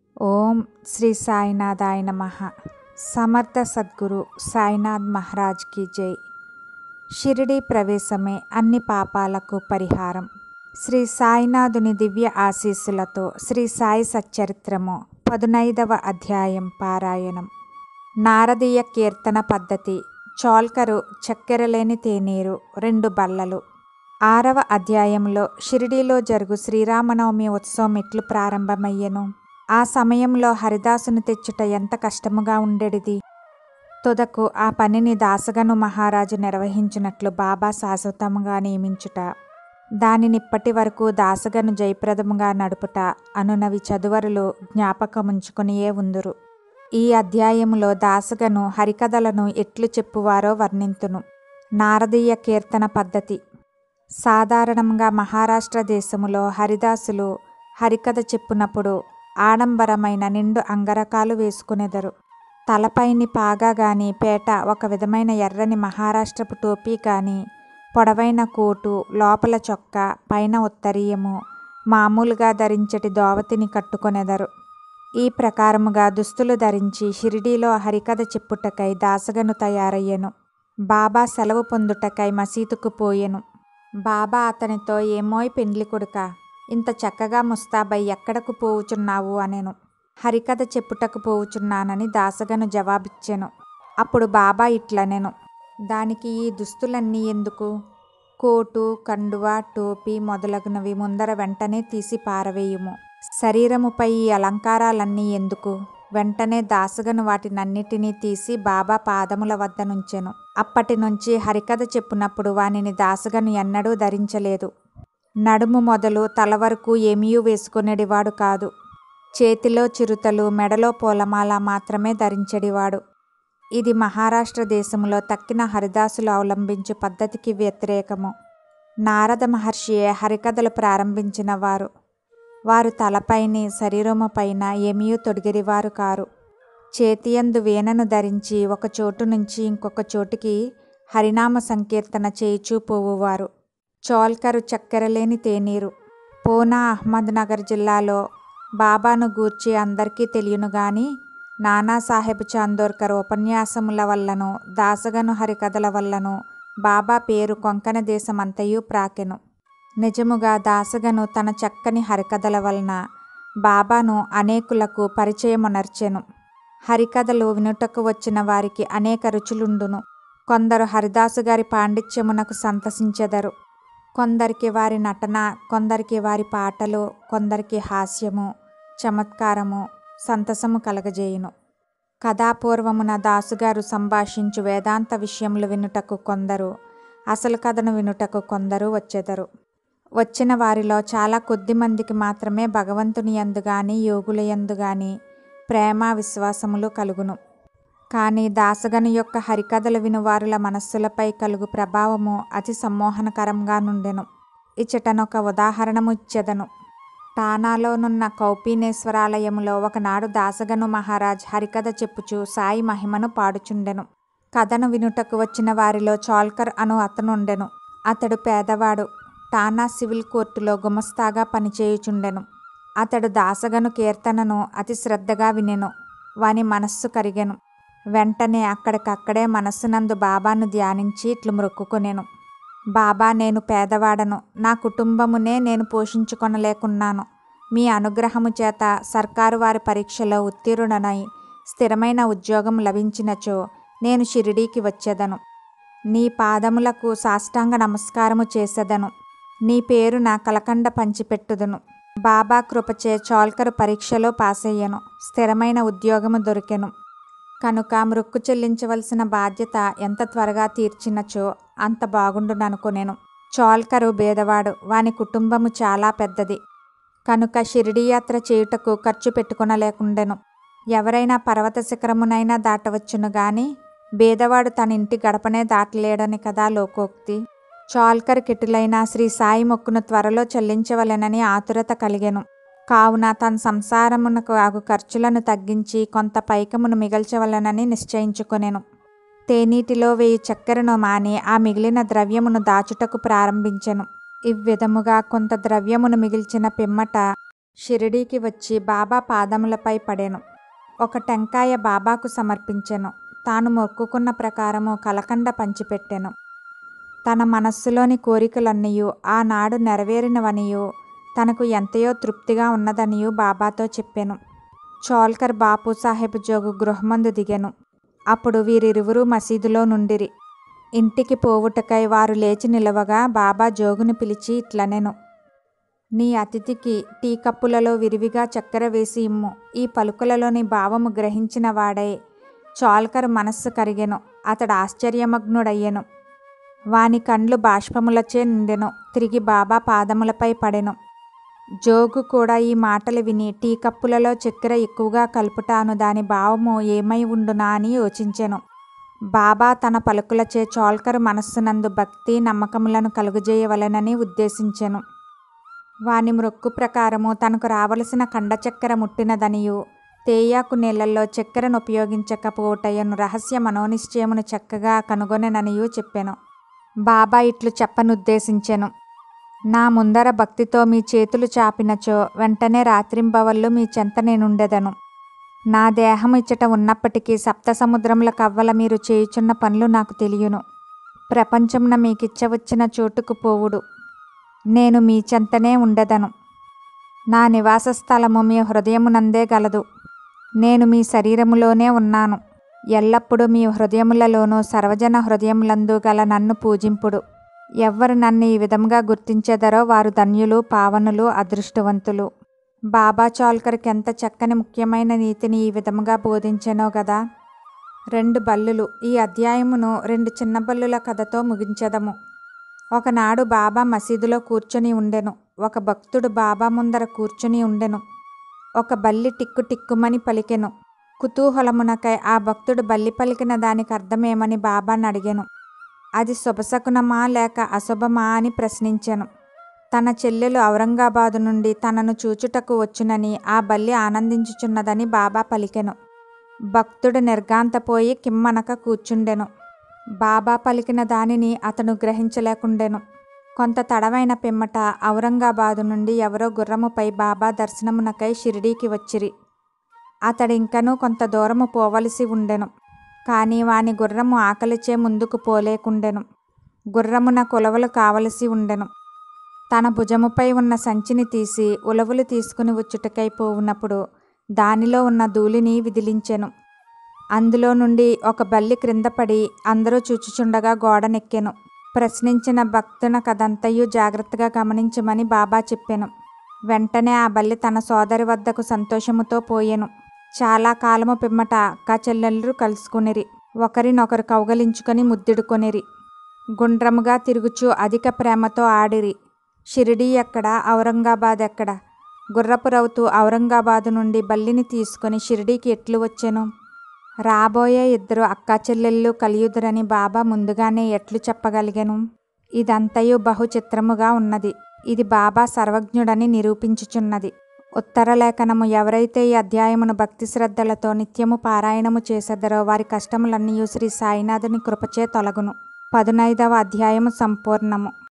ఓం శ్రీ సాయినాథాయ నమ సమర్థ సద్గురు సాయినాథ్ మహారాజ్ కి జై షిరిడి ప్రవేశమే అన్ని పాపాలకు పరిహారం శ్రీ సాయినాథుని దివ్య ఆశీస్సులతో శ్రీ సాయి సచ్చరిత్రము పదునైదవ అధ్యాయం పారాయణం నారదీయ కీర్తన పద్ధతి చోల్కరు చక్కెరలేని తేనీరు రెండు బల్లలు ఆరవ అధ్యాయంలో షిరిడీలో జరుగు శ్రీరామనవమి ఉత్సవం ఎట్లు ప్రారంభమయ్యెను ఆ సమయంలో హరిదాసును తెచ్చుట ఎంత కష్టముగా ఉండేడిది తుదకు ఆ పనిని దాసగను మహారాజు నిర్వహించినట్లు బాబా శాశ్వతముగా నియమించుట దానినిప్పటి వరకు దాసగను జయప్రదముగా నడుపుట అనునవి చదువరులు జ్ఞాపకముంచుకునియే ఉందురు ఈ అధ్యాయములో దాసగను హరికథలను ఎట్లు చెప్పువారో వర్ణింతును నారదీయ కీర్తన పద్ధతి సాధారణంగా మహారాష్ట్ర దేశములో హరిదాసులు హరికథ చెప్పునప్పుడు ఆడంబరమైన నిండు అంగరకాలు వేసుకునేదరు తలపైని పాగా గాని పేట ఒక విధమైన ఎర్రని మహారాష్ట్రపు టోపీ కానీ పొడవైన కోటు లోపల చొక్కా పైన ఉత్తరీయము మామూలుగా ధరించటి దోవతిని కట్టుకొనెదరు ఈ ప్రకారముగా దుస్తులు ధరించి షిరిడీలో హరికథ చెప్పుటకై దాసగను తయారయ్యెను బాబా సెలవు పొందుటకై మసీదుకు పోయెను బాబా అతనితో ఏమోయ్ పెండ్లి కొడుక ఇంత చక్కగా ముస్తాబై ఎక్కడకు పోవుచున్నావు అనెను హరికథ చెప్పుటకు పోవుచున్నానని దాసగను జవాబిచ్చెను అప్పుడు బాబా ఇట్లనెను దానికి ఈ దుస్తులన్నీ ఎందుకు కోటు కండువా టోపీ మొదలగునవి ముందర వెంటనే తీసి పారవేయుము శరీరముపై ఈ అలంకారాలన్నీ ఎందుకు వెంటనే దాసగను వాటినన్నిటినీ తీసి బాబా పాదముల వద్ద నుంచెను అప్పటి నుంచి హరికథ చెప్పునప్పుడు వానిని దాసగను ఎన్నడూ ధరించలేదు నడుము మొదలు తల వరకు ఏమీయూ వేసుకునేడివాడు కాదు చేతిలో చిరుతలు మెడలో పూలమాల మాత్రమే ధరించెడివాడు ఇది మహారాష్ట్ర దేశంలో తక్కిన హరిదాసులు అవలంబించు పద్ధతికి వ్యతిరేకము నారద మహర్షియే హరికథలు ప్రారంభించిన వారు వారు తలపైని శరీరము పైన ఏమీ తొడిగిరివారు కారు చేతియందు వీణను ధరించి ఒక చోటు నుంచి ఇంకొక చోటుకి హరినామ సంకీర్తన చేయిచూ పోవువారు చోల్కరు చక్కెరలేని తేనీరు పూనా అహ్మద్నగర్ జిల్లాలో బాబాను గూర్చి అందరికీ తెలియను గాని నానాసాహెబ్ చాందోర్కర్ ఉపన్యాసముల వల్లను దాసగను హరికథల వల్లను బాబా పేరు కొంకణ దేశమంతయు ప్రాకెను నిజముగా దాసగను తన చక్కని హరికథల వలన బాబాను అనేకులకు పరిచయమునర్చెను హరికథలు వినుటకు వచ్చిన వారికి అనేక రుచులుండును కొందరు హరిదాసు గారి పాండిత్యమునకు సంతసించెదరు కొందరికి వారి నటన కొందరికి వారి పాటలు కొందరికి హాస్యము చమత్కారము సంతసము కలగజేయును కథాపూర్వమున దాసుగారు సంభాషించు వేదాంత విషయములు వినుటకు కొందరు అసలు కథను వినుటకు కొందరు వచ్చెదరు వచ్చిన వారిలో చాలా కొద్ది మందికి మాత్రమే భగవంతుని యందు గాని యోగుల యందు గాని ప్రేమ విశ్వాసములు కలుగును కానీ దాసగను యొక్క హరికథలు వినువారుల మనస్సులపై కలుగు ప్రభావము అతి సమ్మోహనకరంగా నుండెను ఇచ్చటనొక ఉదాహరణము ఇచ్చెదను టానాలోనున్న కౌపీనేశ్వరాలయములో ఒకనాడు దాసగను మహారాజ్ హరికథ చెప్పుచు సాయి మహిమను పాడుచుండెను కథను వినుటకు వచ్చిన వారిలో చోల్కర్ అను అతనుండెను అతడు పేదవాడు టానా సివిల్ కోర్టులో గుమస్తాగా పనిచేయుచుండెను అతడు దాసగను కీర్తనను అతి శ్రద్ధగా వినెను వాని మనస్సు కరిగెను వెంటనే అక్కడికక్కడే మనస్సునందు బాబాను ధ్యానించి ఇట్లు మొక్కుకొనెను బాబా నేను పేదవాడను నా కుటుంబమునే నేను పోషించుకొనలేకున్నాను మీ అనుగ్రహము చేత సర్కారు వారి పరీక్షలో ఉత్తీర్ణుడనై స్థిరమైన ఉద్యోగం లభించినచో నేను షిరిడీకి వచ్చేదను నీ పాదములకు సాష్టాంగ నమస్కారము చేసేదను నీ పేరు నా కలకండ పంచిపెట్టుదును బాబా కృపచే చోల్కరు పరీక్షలో పాసయ్యను స్థిరమైన ఉద్యోగము దొరికెను కనుక మృక్కు చెల్లించవలసిన బాధ్యత ఎంత త్వరగా తీర్చినచో అంత బాగుండుననుకొనెను చోల్కరు బేదవాడు వాని కుటుంబము చాలా పెద్దది కనుక షిరిడి యాత్ర చేయుటకు ఖర్చు పెట్టుకొనలేకుండెను ఎవరైనా పర్వత శిఖరమునైనా దాటవచ్చును గాని బేదవాడు తన ఇంటి గడపనే దాటలేడని కదా లోకోక్తి చాల్కర్ కిటులైన శ్రీ సాయి మొక్కును త్వరలో చెల్లించవలెనని ఆతురత కలిగెను కావున తన సంసారమునకు ఆగు ఖర్చులను తగ్గించి కొంత పైకమును మిగల్చవలనని నిశ్చయించుకొనెను తేనీటిలో వేయి చక్కెరను మాని ఆ మిగిలిన ద్రవ్యమును దాచుటకు ప్రారంభించెను ఇవ్విధముగా కొంత ద్రవ్యమును మిగిల్చిన పిమ్మట షిరిడీకి వచ్చి బాబా పాదములపై పడెను ఒక టెంకాయ బాబాకు సమర్పించెను తాను మొక్కుకున్న ప్రకారము కలకండ పంచిపెట్టెను తన మనస్సులోని కోరికలన్నీయు ఆనాడు నెరవేరినవనియు తనకు ఎంతయో తృప్తిగా ఉన్నదనియు బాబాతో చెప్పెను చోల్కర్ బాపు సాహెబ్ జోగు గృహమందు దిగెను అప్పుడు వీరిరువురు మసీదులో నుండిరి ఇంటికి పోవుటకై వారు లేచి నిలవగా బాబా జోగుని పిలిచి ఇట్లనెను నీ అతిథికి టీ కప్పులలో విరివిగా చక్కెర వేసి ఇమ్ము ఈ పలుకులలోని భావము గ్రహించిన వాడై చాల్కర్ మనస్సు కరిగెను అతడు ఆశ్చర్యమగ్నుడయ్యెను వాని కండ్లు బాష్పములచే నిండెను తిరిగి బాబా పాదములపై పడెను జోగు కూడా ఈ మాటలు విని టీ కప్పులలో చక్కెర ఎక్కువగా కలుపుటాను దాని భావము ఏమై ఉండునా అని యోచించెను బాబా తన పలుకులచే చోల్కర్ మనస్సునందు భక్తి నమ్మకములను కలుగజేయవలెనని ఉద్దేశించెను వాని మృక్కు ప్రకారము తనకు రావలసిన కండ చక్కెర ముట్టినదనియు తేయాకు నీళ్లలో చక్కెరను ఉపయోగించకపోవటయను రహస్య మనోనిశ్చయమును చక్కగా కనుగొనెననియు చెప్పెను బాబా ఇట్లు చెప్పనుద్దేశించెను నా ముందర భక్తితో మీ చేతులు చాపినచో వెంటనే రాత్రింబవళ్ళు మీ చెంత నేనుండెదను నా దేహం ఇచ్చట ఉన్నప్పటికీ సప్త సముద్రముల కవ్వల మీరు చేయుచున్న పనులు నాకు తెలియను ప్రపంచమున మీకిచ్చవచ్చిన చోటుకు పోవుడు నేను మీ చెంతనే ఉండెదను నా నివాస స్థలము మీ హృదయమునందే గలదు నేను మీ శరీరములోనే ఉన్నాను ఎల్లప్పుడూ మీ హృదయములలోనూ సర్వజన హృదయములందు గల నన్ను పూజింపుడు ఎవ్వరు నన్ను ఈ విధంగా గుర్తించెదరో వారు ధన్యులు పావనులు అదృష్టవంతులు బాబా చాల్కర్కి ఎంత చక్కని ముఖ్యమైన నీతిని ఈ విధముగా బోధించెనో గదా రెండు బల్లులు ఈ అధ్యాయమును రెండు చిన్న బల్లుల కథతో ముగించెదము ఒకనాడు బాబా మసీదులో కూర్చొని ఉండెను ఒక భక్తుడు బాబా ముందర కూర్చుని ఉండెను ఒక బల్లి టిక్కు టిక్కుమని పలికెను కుతూహలమునకై ఆ భక్తుడు బల్లి పలికిన దానికి అర్థమేమని బాబాని అడిగాను అది శుభశకునమా లేక అశుభమా అని ప్రశ్నించాను తన చెల్లెలు ఔరంగాబాదు నుండి తనను చూచుటకు వచ్చునని ఆ బల్లి ఆనందించుచున్నదని బాబా పలికెను భక్తుడు నిర్గాంతపోయి కిమ్మనక కూర్చుండెను బాబా పలికిన దానిని అతను గ్రహించలేకుండెను కొంత తడవైన పిమ్మట ఔరంగాబాదు నుండి ఎవరో గుర్రముపై బాబా దర్శనమునకై షిరిడీకి వచ్చిరి అతడింకనూ కొంత దూరము పోవలసి ఉండెను కానీ వాని గుర్రము ఆకలిచే ముందుకు పోలేకుండెను గుర్రమున కులవలు కావలసి ఉండెను తన భుజముపై ఉన్న సంచిని తీసి ఉలవలు తీసుకుని వచ్చుటకై పోవునప్పుడు దానిలో ఉన్న ధూళిని విదిలించెను అందులో నుండి ఒక బల్లి క్రింద పడి అందరూ చూచుచుండగా గోడనెక్కెను ప్రశ్నించిన భక్తున కదంతయు జాగ్రత్తగా గమనించమని బాబా చెప్పెను వెంటనే ఆ బల్లి తన సోదరి వద్దకు సంతోషముతో పోయెను చాలా కాలము పిమ్మట అక్క చెల్లెళ్ళు కలుసుకునిరి ఒకరినొకరు కౌగలించుకొని ముద్దిడుకొనిరి గుండ్రముగా తిరుగుచూ అధిక ప్రేమతో ఆడిరి షిరిడీ ఎక్కడ ఔరంగాబాద్ ఎక్కడ గుర్రపు రౌతు ఔరంగాబాదు నుండి బల్లిని తీసుకొని షిరిడీకి ఎట్లు వచ్చెను రాబోయే ఇద్దరు అక్కా చెల్లెళ్ళు కలియుదురని బాబా ముందుగానే ఎట్లు చెప్పగలిగెను ఇదంతయు బహు చిత్రముగా ఉన్నది ఇది బాబా సర్వజ్ఞుడని నిరూపించుచున్నది ఉత్తర లేఖనము ఎవరైతే ఈ అధ్యాయమును భక్తి శ్రద్ధలతో నిత్యము పారాయణము చేసెదరో వారి కష్టములన్నీ శ్రీ సాయినాథుని కృపచే తొలగును పదునైదవ అధ్యాయము సంపూర్ణము